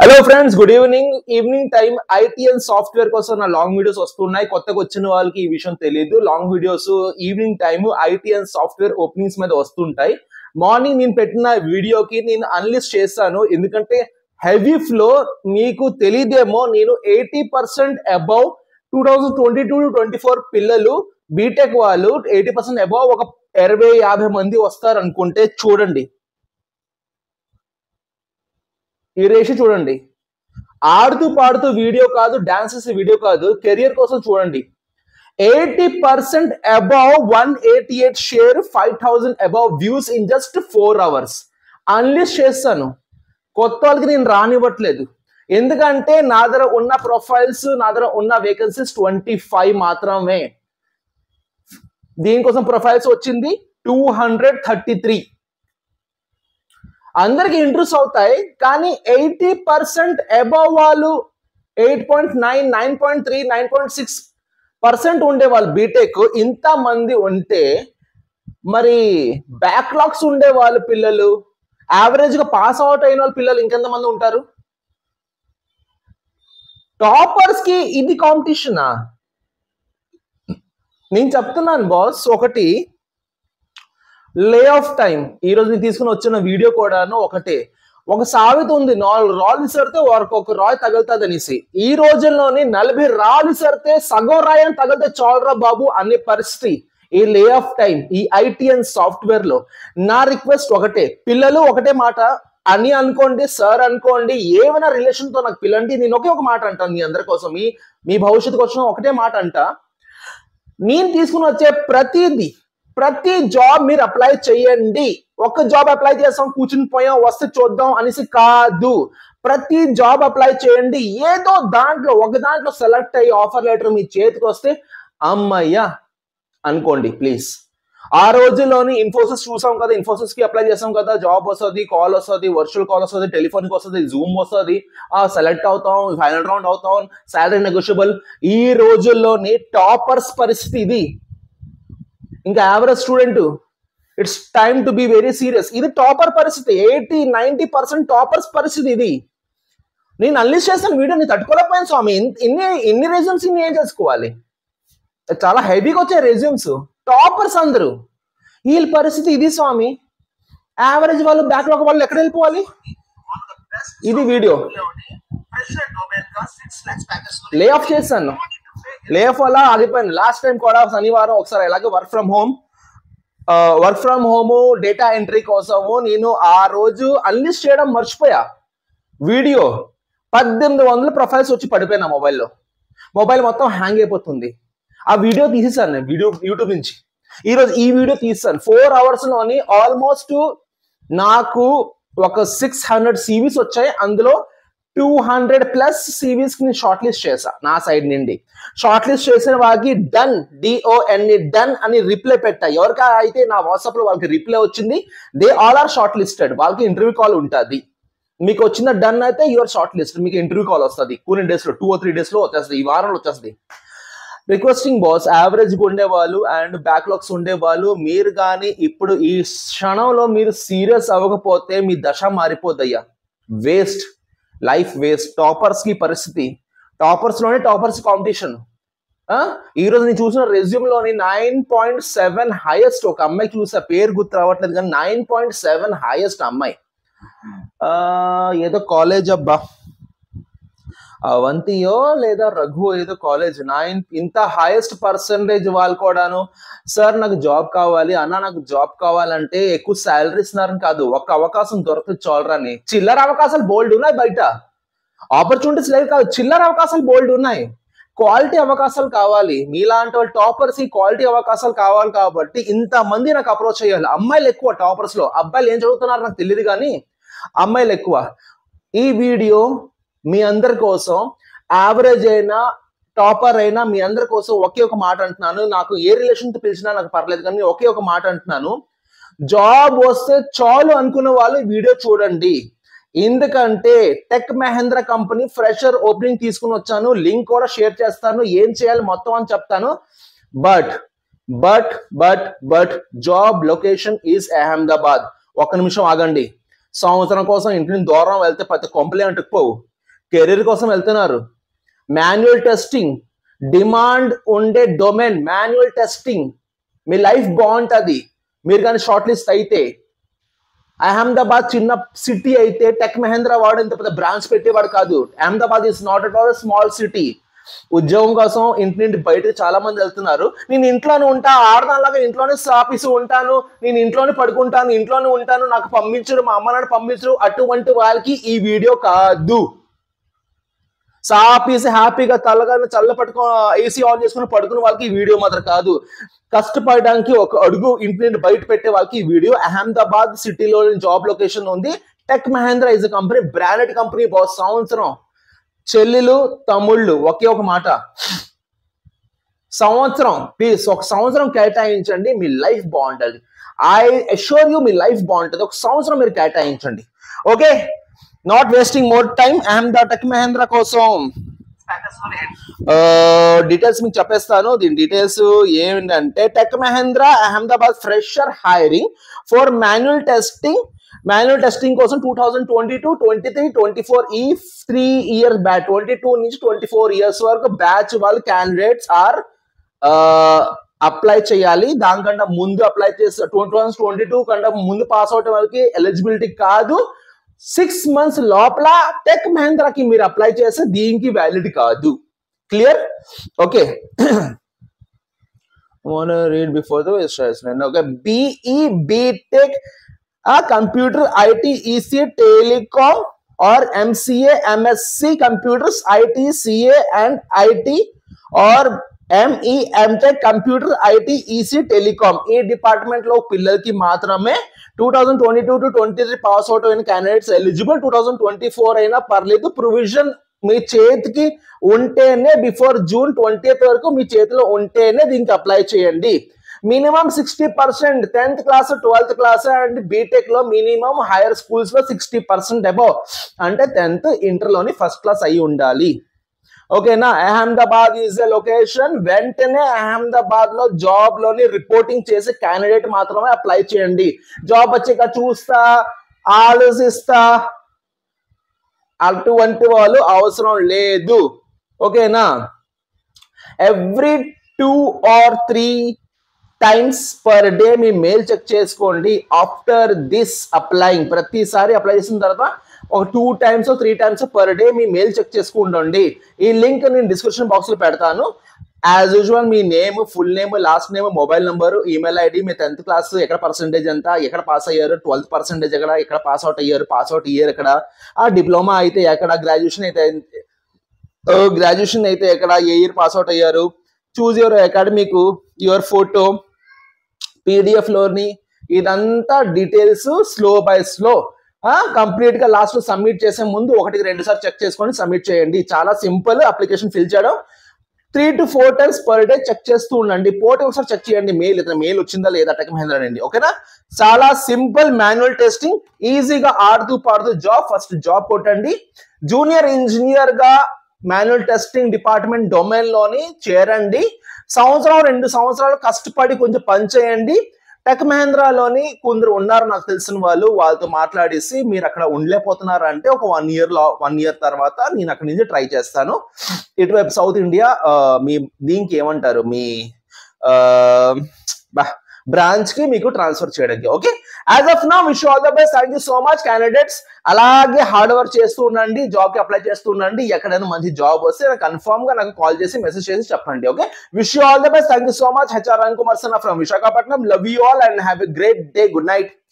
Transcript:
hello friends good evening evening time IT and software కోసం నా long videos వస్తున్నాయి కొత్తగా వచ్చిన వాళ్ళకి ఈ విషయం తెలియదు long videos evening time IT and software openings మీద వస్తుంటాయి మార్నింగ్ నేను పెట్టిన వీడియోకి నేను అనలిస్ట్ చేస్తాను ఎందుకంటే హెవీ ఫ్లో మీకు తెలియదేమో నేను eighty percent above two thousand twenty two twenty four పిల్లలు బీటెక్ వాళ్ళు ఎయిటీ పర్సెంట్ అబౌవ్ ఒక ఇరవై యాభై మంది వస్తారు అనుకుంటే చూడండి ఈ రేషి చూడండి ఆడుతూ పాడుతూ వీడియో కాదు డాన్సెస్ వీడియో కాదు కెరియర్ కోసం చూడండి eighty percent above one eighty eight share five thousand above views in just four hours unlist చేస్తాను కొత్త వాళ్ళకి నేను రానివ్వట్లేదు ఎందుకంటే నా దగ్గర ఉన్న ప్రొఫైల్స్ నా దగ్గర ఉన్న వేకెన్సీస్ ట్వంటీ ఫైవ్ మాత్రమే దీనికోసం ప్రొఫైల్స్ వచ్చింది టూ హండ్రెడ్ థర్టీ త్రీ అందరికి ఇంట్రెస్ట్ అవుతాయి కానీ ఎయిటీ పర్సెంట్ అబవ్ వాళ్ళు eight point nine nine point three nine point six percent ఉండే వాళ్ళు బీటెక్ ఇంత మంది ఉంటే మరి బ్యాక్లాగ్స్ ఉండే వాళ్ళు పిల్లలు యావరేజ్ గా పాస్ అవుట్ అయిన వాళ్ళ పిల్లలు ఇంకెంత మంది ఉంటారు టాపర్స్ కి ఇది కాంపిటీషనా నేను చెప్తున్నాను బాస్ ఒకటి లే ఆఫ్ టైం ఈ రోజు నేను తీసుకుని వచ్చిన వీడియో కూడాను ఒకటే ఒక సామెత ఉంది నాలుగు రాళ్ళు విసరితే వారికి ఒక రాయి తగులుతుంది అనేసి ఈ రోజుల్లోని నలభై రాళ్ళు విసరితే సగం రాయి అని తగిలితే చాలరా బాబు అనే పరిస్థితి ఈ లే ఆఫ్ టైం ఈ ఐటీ అండ్ సాఫ్ట్వేర్ లో నా రిక్వెస్ట్ ఒకటే పిల్లలు ఒకటే మాట అని అనుకోండి సార్ అనుకోండి ఏమైనా రిలేషన్ తో నాకు పిల్లండి నేను ఒకే ఒక మాట అంటాను మీ అందరి కోసం మీ మీ భవిష్యత్తు కోసం ఒకటే మాట అంట నేను తీసుకుని వచ్చే ప్రతిదీ ప్రతి జాబ్ మీరు అప్లై చేయండి ఒక జాబ్ అప్లై చేస్తాం కూర్చుని పోయాం వస్తే చూద్దాం అనేసి కాదు ప్రతి జాబ్ అప్లై చేయండి ఏదో దాంట్లో ఒక దాంట్లో సెలెక్ట్ అయ్యి ఆఫర్ లెటర్ మీ చేతికి వస్తే అమ్మయ్యా అనుకోండి ప్లీజ్ ఆ రోజుల్లోని ఇన్ఫోసిస్ చూసాం కదా ఇన్ఫోసిస్ కి అప్లై చేసాం కదా జాబ్ వస్తుంది కాల్ వస్తుంది వర్చువల్ కాల్ వస్తుంది టెలిఫోన్కి వస్తుంది జూమ్ వస్తుంది ఆ సెలెక్ట్ అవుతాం ఫైనల్ రౌండ్ అవుతాం శాలరీ నెగోషియబుల్ ఈ రోజుల్లోని టాపర్స్ పరిస్థితి ఇది ఇంకా average student it's time to be very serious ఇది టాపర్ పరిస్థితి ఎయిటీ నైన్టీ పర్సెంట్ టాపర్స్ పరిస్థితి ఇది నేను అన్లిస్ట్ చేసిన వీడియో ని తట్టుకోలేకపోయాను స్వామి ఇన్- ఇన్ని ఇన్ని రెజ్యూమ్స్ ఇన్ని ఏం చేసుకోవాలి చాలా హెవీగా వచ్చాయి రెజ్యూమ్స్ టాపర్స్ అందరూ వీళ్ళ పరిస్థితి ఇది స్వామి యావరేజ్ వాళ్ళు బ్యాక్లాగ్ వాళ్ళు ఎక్కడ వెళ్ళిపోవాలి ఇది వీడియో లే ఆఫ్ చేశాను లే ఆఫ్ వల్ల ఆగిపోయాను లాస్ట్ టైం కూడా శనివారం ఒకసారి ఎలాగో work from home work from home data entry కోసము నేను ఆ రోజు అన్లిస్ట్ చేయడం మర్చిపోయా వీడియో పద్దెనిమిది వందల ప్రొఫైల్స్ వచ్చి పడిపోయినా మొబైల్లో మొబైల్ మొత్తం హ్యాంగ్ అయిపోతుంది ఆ వీడియో తీసేసాను నేను వీడియో యూట్యూబ్ నుంచి ఈ రోజు ఈ వీడియో తీసాను ఫోర్ అవర్స్ లోని ఆల్మోస్ట్ నాకు ఒక సిక్స్ హండ్రెడ్ సివీస్ వచ్చాయి అందులో టూ హండ్రెడ్ ప్లస్ సివీస్ ని షార్ట్ లిస్ట్ చేశా నా సైడ్ నుండి షార్ట్ లిస్ట్ చేసిన వాళ్ళకి డన్ డిఓఎన్ డన్ అని రిప్లై పెట్టా ఎవరికి అయితే నా వాట్సాప్ లో వాళ్ళకి రిప్లై వచ్చింది they all are shortlisted వాళ్ళకి ఇంటర్వ్యూ కాల్ ఉంటుంది మీకు వచ్చిన డన్ అయితే యువర్ షార్ట్ లిస్ట్ మీకు ఇంటర్వ్యూ కాల్ వస్తుంది కొన్ని డేస్ లో టూ ఓ త్రీ డేస్ లో వచ్చేస్తుంది ఈ వారంలో వచ్చేస్తుంది రిక్వెస్టింగ్ బాస్ యావరేజ్ ఉండే వాళ్ళు అండ్ బ్యాక్లాగ్స్ ఉండే వాళ్ళు మీరు కానీ ఇప్పుడు ఈ క్షణంలో మీరు సీరియస్ అవ్వకపోతే మీ దశ మారిపోద్దయ్యా వేస్ట్ లైఫ్ వేస్ట్ టాపర్స్ కి పరిస్థితి టాపర్స్ లోనే టాపర్స్ కాంపిటీషన్ ఈ రోజు నేను చూసిన రెజ్యూమ్ లోని నైన్ పాయింట్ సెవెన్ హైయెస్ట్ ఒక అమ్మాయి చూసా పేరు గుర్తు రావట్లేదు కానీ నైన్ పాయింట్ సెవెన్ హైయెస్ట్ అమ్మాయి ఆ, ఏదో కాలేజ్ అబ్బా అవంతియో లేదా రఘు ఏదో కాలేజ్ నైన్ ఇంత హైయెస్ట్ పర్సంటేజ్ వాళ్ళు కూడాను సార్ నాకు జాబ్ కావాలి అన్న నాకు జాబ్ కావాలంటే ఎక్కువ శాలరీ ఇస్తున్నారని కాదు ఒక అవకాశం దొరకదు చాలరని చిల్లర అవకాశాలు బోల్డ్ ఉన్నాయి బయట ఆపర్చునిటీస్ లేవు కాదు చిల్లర అవకాశాలు బోల్డ్ ఉన్నాయి క్వాలిటీ అవకాశాలు కావాలి మీలాంటి వాళ్ళు టాపర్స్ ఈ క్వాలిటీ అవకాశాలు కావాలి కాబట్టి ఇంత మంది నాకు అప్రోచ్ అయ్యాలి అమ్మాయిలు ఎక్కువ టాపర్స్ లో అబ్బాయిలు ఏం చదువుతున్నారు నాకు తెలియదు కానీ అమ్మాయిలు ఎక్కువ ఈ వీడియో మీ అందరి కోసం యావరేజ్ అయినా టాపర్ అయినా మీ అందరి కోసం ఒకే ఒక మాట అంటున్నాను నాకు ఏ రిలేషన్ తో పిలిచినా నాకు పర్లేదు కానీ ఒకే ఒక మాట అంటున్నాను జాబ్ వస్తే చాలు అనుకున్న వాళ్ళు ఈ వీడియో చూడండి ఎందుకంటే Tech Mahindra company fresher opening తీసుకుని వచ్చాను లింక్ కూడా షేర్ చేస్తాను ఏం చేయాలి మొత్తం అని చెప్తాను but but but but job location is Ahmedabad ఒక్క నిమిషం ఆగండి సంవత్సరం కోసం ఇంటి నుంచి దూరం వెళ్తే ప్రతి కొంపలే అంటుకుపోవు కెరీర్ కోసం వెళ్తున్నారు మాన్యువల్ టెస్టింగ్ డిమాండ్ ఉండే డొమైన్ మాన్యువల్ టెస్టింగ్ మీ లైఫ్ బాగుంటుంది మీరు కానీ షార్ట్ లిస్ట్ అయితే అహ్మదాబాద్ చిన్న సిటీ అయితే టెక్ మహేంద్ర వాడు ఇంత పెద్ద బ్రాంచ్ పెట్టేవాడు కాదు Ahmedabad is not at all small city ఉద్యోగం కోసం ఇంటి నుండి బయటకు చాలా మంది వెళ్తున్నారు నేను ఇంట్లోనే ఉంటా ఆడదానిలాగా ఇంట్లోనే ఆఫీసు ఉంటాను నేను ఇంట్లోనే పడుకుంటాను ఇంట్లోనే ఉంటాను నాకు పంపించరు మా అమ్మ నాన్న పంపించరు అటువంటి వాళ్ళకి ఈ వీడియో కాదు సాపీసి హ్యాపీగా తలగా చల్ల పట్టుకో ఏసీ ఆన్ చేసుకుని పడుకున్న వాళ్ళకి ఈ వీడియో మాత్రం కాదు కష్టపడడానికి ఒక అడుగు ఇంటి నుండి బయట పెట్టే వాళ్ళకి ఈ వీడియో అహ్మదాబాద్ సిటీలో జాబ్ లొకేషన్ ఉంది Tech Mahindra is company branded company boss సంవత్సరం చెల్లెలు తమ్ముళ్ళు ఒకే ఒక మాట సంవత్సరం ప్లీజ్ ఒక సంవత్సరం కేటాయించండి మీ లైఫ్ బాగుంటుంది ఐ అష్యూర్ యూ మీ లైఫ్ బాగుంటుంది ఒక సంవత్సరం మీరు కేటాయించండి okay not wasting more time అహ్మదా టెక్ మహేంద్ర కోసం డీటెయిల్స్ మీకు చెప్పేస్తాను దీని డీటెయిల్స్ ఏంటంటే Tech Mahindra Ahmedabad fresher hiring for manual testing manual testing కోసం two thousand twenty two twenty three twenty four ఈ three years batch twenty two నుంచి ట్వంటీ ఫోర్ ఇయర్స్ వరకు బ్యాచ్ వాళ్ళు క్యాండిడేట్స్ ఆర్ అప్లై చేయాలి దానికన్నా ముందు అప్లై చేస్తే టూ థౌసండ్ ట్వంటీ టూ కన్నా ముందు పాస్ అవుట్ వాళ్ళకి ఎలిజిబిలిటీ కాదు సిక్స్ మంత్స్ లోపల టెక్ మహేంద్రకి మీరు అప్లై చేస్తే దీనికి వ్యాలిడ్ కాదు clear okay read before the okay BE BTech ఆ కంప్యూటర్ ఐటీ ఈసీ టెలికామ్ और MCA MSc computers IT CA and IT और ME MTech computer IT EC telecom ఈ డిపార్ట్మెంట్ లో పిల్లలకి మాత్రమే two thousand twenty two to twenty three pass out అయిన candidates eligible two thousand twenty four అయినా పర్లేదు provision మీ చేతికి ఉంటేనే బిఫోర్ జూన్ ట్వంటీ వరకు మీ చేతిలో ఉంటేనే దీనికి అప్లై చేయండి minimum sixty percent tenth class twelfth class and BTech లో మినిమం హైయర్ స్కూల్స్ లో సిక్స్టీ పర్సెంట్ అబౌవ్ అంటే టెన్త్ ఇంటర్ లోని ఫస్ట్ క్లాస్ అయి ఉండాలి ఓకేనా అహ్మదాబాద్ ఈజ్ ఎ లొకేషన్ వెంటనే అహ్మదాబాద్ లో జాబ్ లోని రిపోర్టింగ్ చేసే క్యాండిడేట్ మాత్రమే అప్లై చేయండి జాబ్ వచ్చాక చూస్తా ఆలోచిస్తా అటువంటి వాళ్ళు అవసరం లేదు ఓకేనా every two or three times per day మీ మెయిల్ చెక్ చేసుకోండి ఆఫ్టర్ దిస్ అప్లైయింగ్ ప్రతిసారి అప్లై చేసిన తర్వాత ఒక two times three times per day మీ మెయిల్ చెక్ చేసుకుంటండి ఈ లింక్ నేను డిస్క్రిప్షన్ బాక్స్ లో పెడతాను యాజ్ యూజువల్ మీ name full name last name mobile number email ID మీ టెన్త్ క్లాస్ ఎక్కడ పర్సెంటేజ్ ఎంత ఎక్కడ పాస్ అయ్యారు ట్వెల్త్ పర్సెంటేజ్ ఎక్కడ ఎక్కడ పాస్ అవుట్ అయ్యారు పాస్ అవుట్ ఇయర్ ఎక్కడ ఆ డిప్లొమా అయితే ఎక్కడ గ్రాడ్యుయేషన్ అయితే గ్రాడ్యుయేషన్ అయితే ఎక్కడ ఏ ఇయర్ పాస్ అవుట్ అయ్యారు choose your academic your photo PDF లోని ఇదంతా details slow by slow complete గా లాస్ట్ సబ్మిట్ చేసే ముందు ఒకటికి రెండు సార్లు చెక్ చేసుకొని సబ్మిట్ చేయండి చాలా సింపుల్ అప్లికేషన్ ఫిల్ చేయడం three to four times per day check చేస్తూ ఉండండి పోటీ ఒకసారి చెక్ చేయండి మెయిల్ ఇతను మెయిల్ వచ్చిందా లేదా టెక్ మహేంద్ర అండి ఓకేనా చాలా సింపుల్ మాన్యువల్ టెస్టింగ్ ఈజీగా ఆడుతూ పాడుతూ జాబ్ ఫస్ట్ జాబ్ కొట్టండి జూనియర్ ఇంజనీర్ గా మాన్యువల్ టెస్టింగ్ డిపార్ట్మెంట్ డొమైన్ లోని చేరండి సంవత్సరం రెండు సంవత్సరాలు కష్టపడి కొంచెం పని చేయండి టెక్ మహేంద్రలోని కొందరు ఉన్నారు నాకు తెలిసిన వాళ్ళు వాళ్ళతో మాట్లాడేసి మీరు అక్కడ ఉండలేకపోతున్నారు అంటే ఒక వన్ ఇయర్ లో వన్ ఇయర్ తర్వాత నేను అక్కడి నుంచి ట్రై చేస్తాను ఇటువైపు సౌత్ ఇండియా మీ దీనికి ఏమంటారు మీ బ్రాంచ్ కి మీకు ట్రాన్స్ఫర్ చేయడానికి ఓకే యాజ్ ఆఫ్ నా wish all the best thank you so much candidates అలాగే హార్డ్ వర్క్ చేస్తూ ఉండండి జాబ్ కి అప్లై చేస్తూ ఉండండి ఎక్కడైనా మంచి జాబ్ వస్తే నాకు కన్ఫర్మ్ గా నాకు కాల్ చేసి మెసేజ్ చేసి చెప్పండి okay wish you all the best thank you so much HR Kumar Sanna from Visakhapatnam love you all and have a great day good night